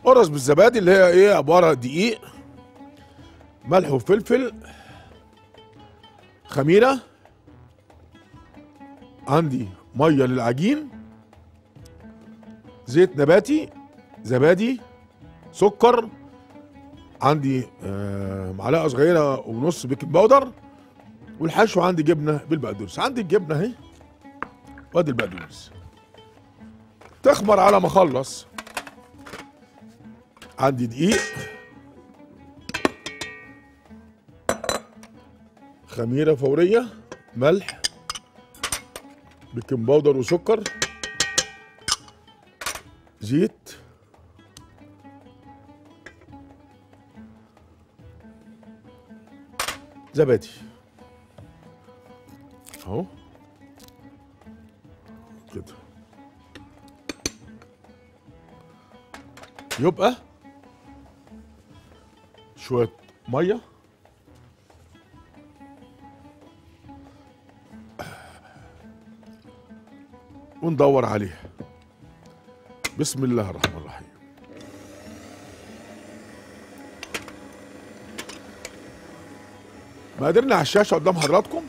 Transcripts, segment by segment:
قرص بالزبادي اللي هي ايه عباره دقيق ملح وفلفل خميره عندي ميه للعجين زيت نباتي زبادي سكر عندي آه معلقه صغيره ونص بيكنج باودر والحشو عندي جبنه بالبقدونس عندي الجبنه اهي وادي البقدونس تخمر على ما اخلص عندي دقيق خميره فوريه ملح بيكنج باودر وسكر زيت زبادي اهو كده يبقى شوية مية وندور عليها بسم الله الرحمن الرحيم مقاديرنا على الشاشة قدام حضراتكم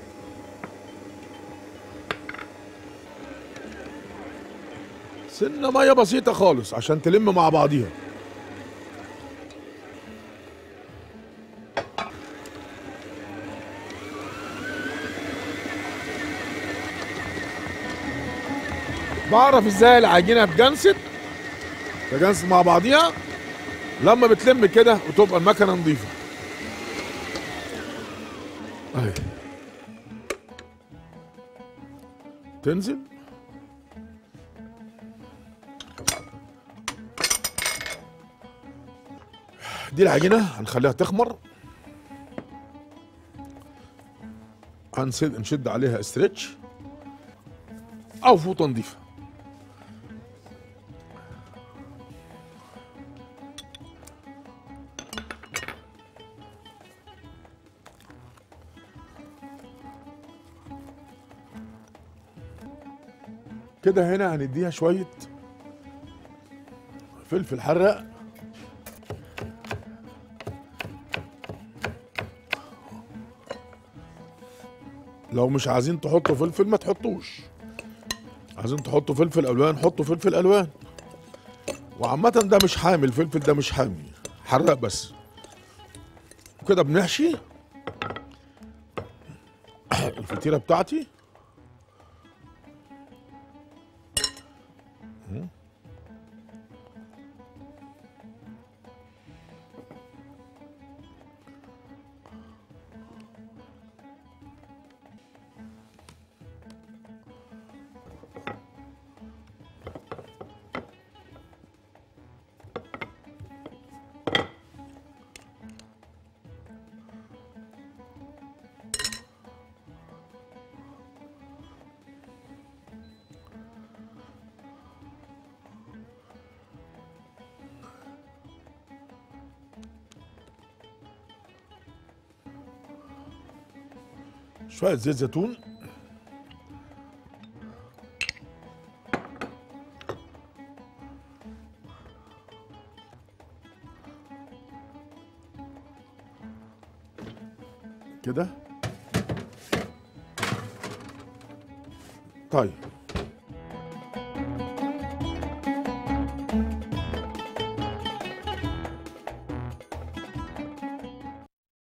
سنة مية بسيطة خالص عشان تلم مع بعضيها بعرف ازاي العجينة اتجنست تجنست مع بعضيها لما بتلم كده وتبقى المكنة نظيفة اهي تنزل دي العجينة هنخليها تخمر هنسد نشد عليها استرتش او فوطة نظيفة كده هنا هنديها شوية فلفل حراق لو مش عايزين تحطوا فلفل ما تحطوش عايزين تحطوا فلفل الوان حطوا فلفل الوان وعامة ده مش حامي الفلفل ده مش حامي حراق بس كده بنحشي الفطيرة بتاعتي شوية زيت زيتون كده طيب